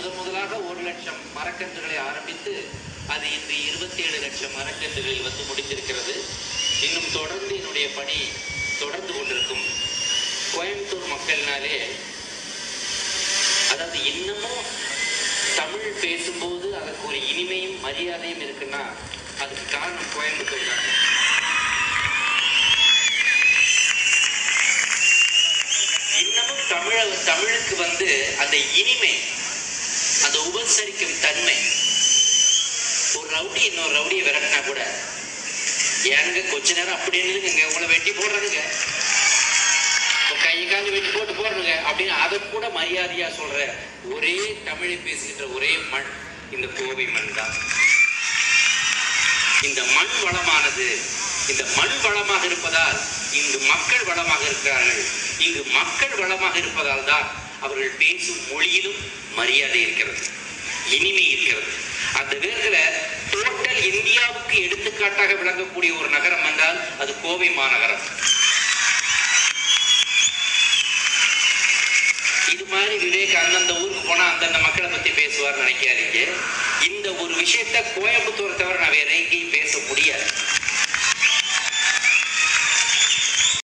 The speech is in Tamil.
முதன் முதலாக ஒரு லட்சம் மரக்கன்றுகளை ஆரம்பித்து அது இன்று இருபத்தி ஏழு லட்சம் மரக்கன்றுகளில் வந்து முடிந்திருக்கிறது இன்னும் தொடர்ந்து என்னுடைய பணி தொடர்ந்து கொண்டிருக்கும் கோயம்புத்தூர் மக்கள்னாலே அதாவது இன்னமும் தமிழ் பேசும்போது அதற்கு ஒரு இனிமையும் மரியாதையும் இருக்குன்னா அதுக்கு காரணம் கோயம்புத்தூர் தான் இன்னமும் தமிழ தமிழுக்கு வந்து அந்த இனிமை அந்த உபசரிக்கும் தன்மை ஒரு ரவுடி இன்னொரு ரவுடியை விரட்டினா கூட ஏனுங்க கொஞ்ச நேரம் அப்படி இருந்துங்க உங்களை வெட்டி போடுறதுங்க இப்ப கை கால் வெட்டி போட்டு போடுறதுங்க அப்படின்னு அதை கூட மரியாதையா சொல்ற ஒரே தமிழை பேசுகின்ற ஒரே மண் இந்த கோவை மண் தான் இந்த மண் வளமானது இந்த மண் வளமாக இருப்பதால் இங்கு மக்கள் வளமாக இருக்கிறார்கள் இங்கு மக்கள் வளமாக இருப்பதால் தான் அவர்கள் பேசும் மொழியிலும் மரியாதை இருக்கிறது இனிமை இருக்கிறது அந்த விதத்துல டோட்டல் இந்தியாவுக்கு எடுத்துக்காட்டாக விளங்கக்கூடிய ஒரு நகரம் என்றால் அது கோவை மாநகரம் இது மாதிரி விவேக் அந்தந்த ஊருக்கு போனா அந்தந்த மக்களை பத்தி பேசுவார் நினைக்காதீங்க இந்த ஒரு விஷயத்த கோயம்புத்தூரை தவிர நான் வேற எங்கேயும் பேச முடியாது